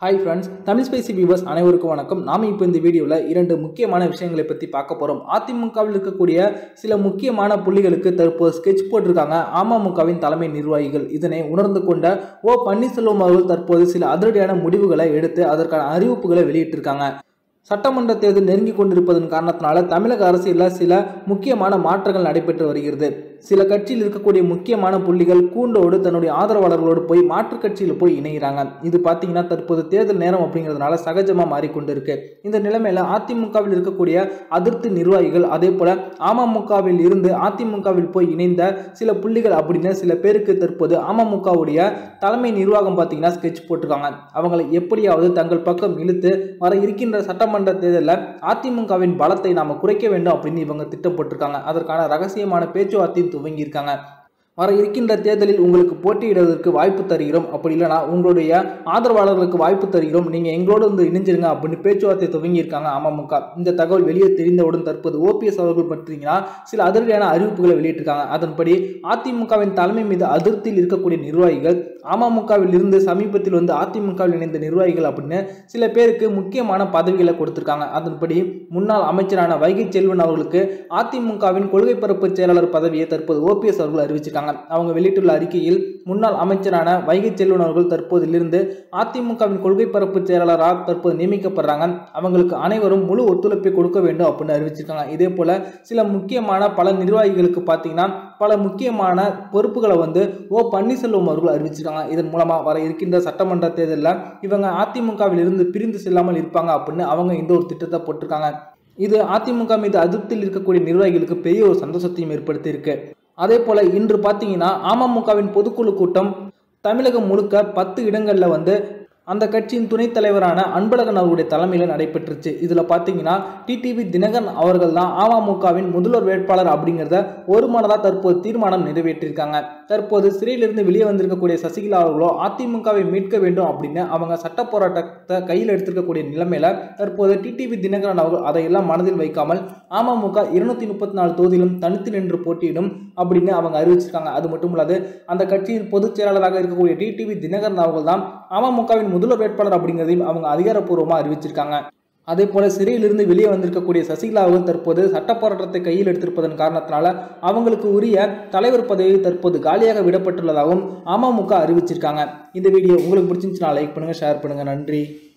hi friends Tamil spicy viewers அனைவருக்கும் வணக்கம் நாம் இப்போ இந்த வீடியோவில் இரண்டு முக்கியமான விஷயங்களை பற்றி பார்க்க போகிறோம் அதிமுகவில் இருக்கக்கூடிய சில முக்கியமான புள்ளிகளுக்கு தற்போது ஸ்கெட்ச் போட்டிருக்காங்க அமமுகவின் தலைமை நிர்வாகிகள் இதனை உணர்ந்து கொண்ட ஓ பன்னீர்செல்வம் அவர்கள் தற்போது சில அதிரடியான முடிவுகளை எடுத்து அதற்கான அறிவிப்புகளை வெளியிட்டிருக்காங்க சட்டமன்ற தேர்தல் நெருங்கி கொண்டிருப்பதன் காரணத்தினால தமிழக அரசியலில் சில முக்கியமான மாற்றங்கள் நடைபெற்று வருகிறது சில கட்சியில் இருக்கக்கூடிய முக்கியமான புள்ளிகள் கூண்டோடு தன்னுடைய ஆதரவாளர்களோடு போய் மாற்றுக் கட்சியில் போய் இணைகிறாங்க இது பார்த்தீங்கன்னா தற்போது தேர்தல் நேரம் அப்படிங்கிறதுனால சகஜமாக மாறிக்கொண்டிருக்கு இந்த நிலைமையில் அதிமுகவில் இருக்கக்கூடிய அதிருப்தி நிர்வாகிகள் அதே போல அமமுகவில் இருந்து அதிமுகவில் போய் இணைந்த சில புள்ளிகள் அப்படின்னு சில பேருக்கு தற்போது அமமுகவுடைய தலைமை நிர்வாகம் பார்த்தீங்கன்னா ஸ்கெட்ச் போட்டிருக்காங்க அவங்களை எப்படியாவது தங்கள் பக்கம் இழுத்து வர இருக்கின்ற சட்டமன்ற தேர்தலில் அதிமுகவின் பலத்தை நாம குறைக்க வேண்டும் அப்படின்னு இவங்க திட்டம் போட்டிருக்காங்க அதற்கான ரகசியமான பேச்சுவார்த்தையும் துவங்கியிருக்காங்க வர இருக்கின்ற தேர்தலில் உங்களுக்கு போட்டியிடுவதற்கு வாய்ப்பு தருகிறோம் அப்படி இல்லைனா உங்களுடைய ஆதரவாளர்களுக்கு வாய்ப்பு தருகிறோம் நீங்கள் எங்களோடு வந்து இணைஞ்சிருங்க அப்படின்னு பேச்சுவார்த்தை துவங்கியிருக்காங்க அமமுக இந்த தகவல் வெளியே தெரிந்தவுடன் தற்போது ஓபிஎஸ் அவர்கள் பார்த்தீங்கன்னா சில அதிரடியான அறிவிப்புகளை வெளியிட்டிருக்காங்க அதன்படி அதிமுகவின் தலைமை மீது அதிருப்தியில் இருக்கக்கூடிய நிர்வாகிகள் அமமுகவில் இருந்து சமீபத்தில் வந்து அதிமுகவில் இணைந்த நிர்வாகிகள் அப்படின்னு சில பேருக்கு முக்கியமான பதவிகளை கொடுத்திருக்காங்க அதன்படி முன்னாள் அமைச்சரான வைகை செல்வன் அவர்களுக்கு அதிமுகவின் கொள்கை பரப்பு செயலாளர் பதவியை தற்போது ஓபிஎஸ் அவர்கள் அறிவிச்சிருக்காங்க அவங்க வெளியிட்டுள்ள அறிக்கையில் முன்னாள் அமைச்சரான வைகை செல்வன் அவர்கள் தற்போதிலிருந்து அதிமுகவின் கொள்கை பரப்பு செயலாளராக தற்போது நியமிக்கப்படுறாங்க அவங்களுக்கு அனைவரும் முழு ஒத்துழைப்பை கொடுக்க வேண்டும் அப்படின்னு அறிவிச்சிருக்காங்க இதே போல சில முக்கியமான பல நிர்வாகிகளுக்கு பார்த்தீங்கன்னா பல முக்கியமான பொறுப்புகளை வந்து ஓ பன்னீர்செல்வம் அவர்கள் அறிவிச்சிருக்காங்க இதன் மூலமா வர இருக்கின்ற சட்டமன்ற தேர்தலில் இவங்க அதிமுகவில் இருந்து பிரிந்து செல்லாமல் இருப்பாங்க அப்படின்னு அவங்க இந்த ஒரு திட்டத்தை போட்டிருக்காங்க இது அதிமுக மீது அதிருப்தியில் இருக்கக்கூடிய நிர்வாகிகளுக்கு பெரிய ஒரு சந்தோஷத்தையும் ஏற்படுத்தி இருக்கு அதே போல இன்று பார்த்தீங்கன்னா அமமுகவின் பொதுக்குழு கூட்டம் தமிழகம் முழுக்க பத்து இடங்களில் வந்து அந்த கட்சியின் துணைத் தலைவரான அன்பழகன் அவருடைய தலைமையில் நடைபெற்றுச்சு இதில் பார்த்தீங்கன்னா டிடிவி தினகரன் அவர்கள் தான் அமமுகவின் முதல்வர் வேட்பாளர் அப்படிங்கிறத ஒரு மனதாக தற்போது தீர்மானம் நிறைவேற்றியிருக்காங்க தற்போது சிறையிலிருந்து வெளியே வந்திருக்கக்கூடிய சசிகலா அவர்களோ அதிமுகவை மீட்க வேண்டும் அப்படின்னு அவங்க சட்ட போராட்டத்தை கையில் எடுத்திருக்கக்கூடிய நிலைமையில தற்போது டிடிவி தினகரன் அவர்கள் அதையெல்லாம் மனதில் வைக்காமல் அமமுக இருநூத்தி முப்பத்தி நாலு தொகுதியிலும் தனித்து நின்று போட்டியிடும் அப்படின்னு அவங்க அறிவிச்சிருக்காங்க அது மட்டும் இல்லாது அந்த கட்சியின் பொதுச் செயலாளராக இருக்கக்கூடிய டிடிவி தினகரன் அவர்கள் தான் அமமுகவின் முதல்வர் வேட்பாளர் அப்படிங்கிறதையும் அவங்க அதிகாரப்பூர்வமாக அறிவிச்சிருக்காங்க அதே போல சிறையிலிருந்து வெளியே வந்திருக்கக்கூடிய சசிகலா அவர்கள் தற்போது சட்ட போராட்டத்தை கையில் எடுத்திருப்பதன் காரணத்தினால அவங்களுக்கு உரிய தலைவர் பதவி தற்போது காலியாக விடப்பட்டுள்ளதாகவும் அமமுக அறிவிச்சிருக்காங்க இந்த வீடியோ உங்களுக்கு பிடிச்சிருந்துச்சுன்னா லைக் பண்ணுங்க ஷேர் பண்ணுங்க நன்றி